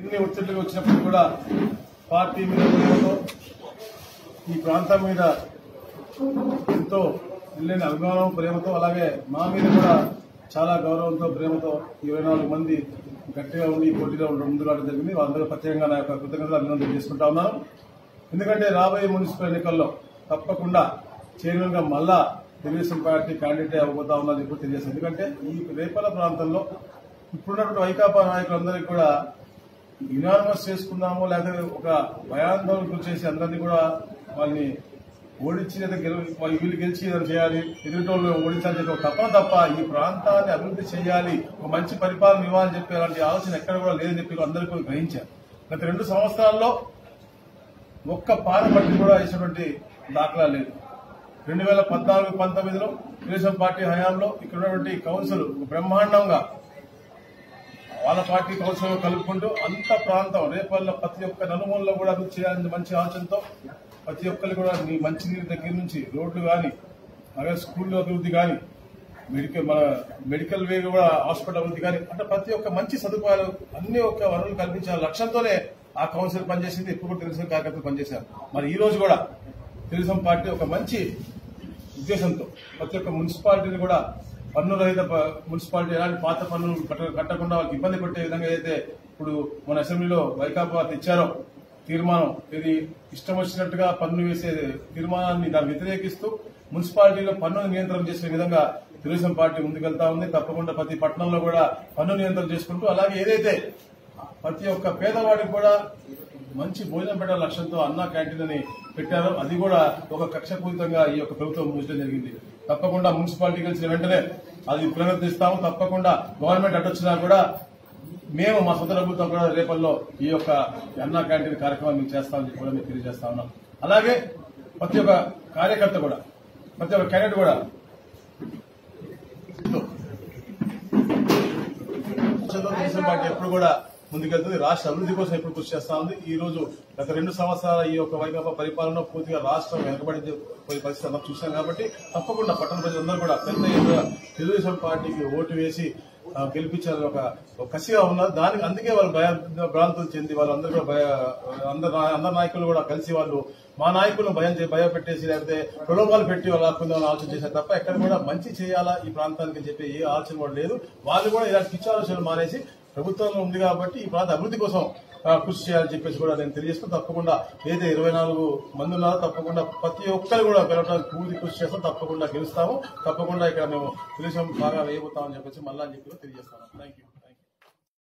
ఎన్ని ఒత్తిళ్లు వచ్చినప్పుడు కూడా పార్టీ మీద ప్రేమతో ఈ ప్రాంతం మీద ఎంతో వెళ్ళిన అభిమానం ప్రేమతో అలాగే మా మీద కూడా చాలా గౌరవంతో ప్రేమతో ఇరవై నాలుగు మంది గట్టిగా ఉండి ఈ పోటీలో ఉండడం ముందు రావడం జరిగింది వాళ్ళందరూ ప్రత్యేకంగా నా యొక్క కృతజ్ఞతలు అభినందన చేసుకుంటా ఉన్నాను ఎందుకంటే రాబోయే మున్సిపల్ ఎన్నికల్లో తప్పకుండా చైర్మన్ గా మళ్ళా తెలుగుదేశం పార్టీ క్యాండిడేట్ అవ్వబోతా ఉన్నది ఇప్పుడు తెలియజేస్తుంది ఎందుకంటే ఈ రేపల ప్రాంతంలో ఇప్పుడున్నటువంటి వైకాపా నాయకులందరికీ కూడా యునానిమస్ చేసుకుందాము లేకపోతే ఒక భయాందోళన గురి చేసి అందరినీ కూడా వాళ్ళని ఓడించి లేదా గెలు- వాళ్ళు వీళ్ళు గెలిచి ఏదైనా చేయాలి ఎదుటిటోళ్ళు ఓడించాలని చెప్పి ఒక తప్పన తప్ప ఈ ప్రాంతాన్ని అభివృద్ధి చేయాలి ఒక మంచి పరిపాలన ఇవ్వాలని చెప్పి అలాంటి ఆలోచన ఎక్కడ కూడా లేదని చెప్పి అందరికీ కూడా గ్రహించారు గత రెండు సంవత్సరాల్లో ఒక్క పాన పట్టి కూడా ఇచ్చినటువంటి దాఖలా లేదు రెండు వేల పద్నాలుగు పంతొమ్మిదిలో తెలుగుదేశం పార్టీ హయాంలో ఇక్కడ ఉన్నటువంటి కౌన్సిల్ బ్రహ్మాండంగా వాళ్ళ పార్టీ కౌన్సిల్ కలుపుకుంటూ అంత ప్రాంతం రేపల్ల ప్రతి ఒక్క నలుమూలలో కూడా అభివృద్ధి చేయాలని మంచి ఆలోచనతో ప్రతి ఒక్కరు కూడా మీ మంచినీరు దగ్గర నుంచి రోడ్లు కానీ అలాగే స్కూల్ అభివృద్ధి కానీ మెడికల్ మన మెడికల్ వే కూడా హాస్పిటల్ అభివృద్ధి కానీ అంటే ప్రతి ఒక్క మంచి సదుపాయాలు అన్ని ఒక్క వనరులు కల్పించాల లక్ష్యంతోనే ఆ కౌన్సిల్ పనిచేసింది ఇప్పుడు కూడా తెలుగుదేశం కార్యకర్తలు పనిచేశారు మరి ఈ రోజు కూడా తెలుగుదేశం పార్టీ ఒక మంచి ఉద్దేశంతో ప్రతి ఒక్క మున్సిపాలిటీని కూడా పన్ను రహిత ప- మున్సిపాలిటీ ఎలాంటి పాత పన్నులు కట్ట- కట్టకుండా వాళ్ళకి ఇబ్బంది పెట్టే విధంగా అయితే ఇప్పుడు మన అసెంబ్లీలో వైకాపా తెచ్చారో తీర్మానం ఇది ఇష్టం వచ్చినట్టుగా పన్ను వేసే తీర్మానాన్ని దాన్ని వ్యతిరేకిస్తూ మున్సిపాలిటీలో పన్ను నియంత్రణ చేసే విధంగా తెలుగుదేశం పార్టీ ముందుకెళ్తా ఉంది తప్పకుండా ప్రతి పట్టణంలో కూడా పన్ను నియంత్రణ చేసుకుంటూ అలాగే ఏదైతే ప్రతి ఒక్క పేదవాడికి కూడా మంచి భోజనం పెట్టే లక్ష్యంతో అన్నా క్యాంటీన్ అని పెట్టారు అది కూడా ఒక కక్షపూరితంగా ఈ యొక్క ప్రభుత్వం ఉంచడం జరిగింది తప్పకుండా మున్సిపాలిటీ గెలిచిన వెంటనే అది పునరుద్ధరిస్తాము తప్పకుండా గవర్నమెంట్ అడ్డొచ్చినా కూడా మేము మా సొంత డబ్బులతో కూడా రేపల్లో ఈ యొక్క అన్నా క్యాంటీన్ కార్యక్రమం మేము చేస్తామని చెప్పి కూడా మేము తెలియజేస్తా ఉన్నాం అలాగే ప్రతి ఒక్క కార్యకర్త కూడా ప్రతి ఒక్క క్యాండిడేట్ కూడా తెలుగుదేశం పార్టీ ఎప్పుడు కూడా ముందుకెళ్తుంది రాష్ట్ర అభివృద్ధి కోసం ఎప్పుడు కృషి చేస్తా ఉంది ఈ రోజు గత రెండు సంవత్సరాల ఈ యొక్క వైకాపా పరిపాలన పూర్తిగా రాష్ట్రం వెనకబడి పోయే పరిస్థితి అందరం చూశాం కాబట్టి తప్పకుండా పట్టణ ప్రజలందరూ కూడా పెద్ద ఎత్తున తెలుగుదేశం పార్టీకి ఓటు వేసి ఆ, గెలిపించాలని ఒక ఒక కసిగా ఉన్నారు దానికి అందుకే వాళ్ళు భయ భ్రాంతులు చెంది వాళ్ళందరూ కూడా భయ అందరు అందరు నాయకులు కూడా కలిసి వాళ్ళు మా నాయకులను భయం చే- భయపెట్టేసి లేకపోతే ప్రలోభాలు పెట్టి వాళ్ళు ఆపుకుందామని ఆలోచన చేశారు తప్ప ఎక్కడ కూడా మంచి చేయాలా ఈ ప్రాంతానికి అని చెప్పి ఏ ఆలోచన కూడా లేదు వాళ్ళు కూడా ఇలాంటి పిచ్చి ఆలోచనలు మానేసి ప్రభుత్వంలో ఉంది కాబట్టి ఈ ప్రాంత అభివృద్ధి కోసం ఆ, కృషి చేయాలని చెప్పేసి కూడా నేను తెలియజేస్తూ తప్పకుండా ఏదైతే ఇరవై నాలుగు మంది ఉన్నారో తప్పకుండా ప్రతి ఒక్కరు కూడా గెలవడానికి పూర్తి కృషి చేస్తాం తప్పకుండా గెలుస్తాము తప్పకుండా ఇక్కడ మేము తెలుగుదేశం బాగా వేయబోతామని చెప్పేసి మళ్ళా అని చెప్పి కూడా తెలియజేస్తాను థ్యాంక్ యూ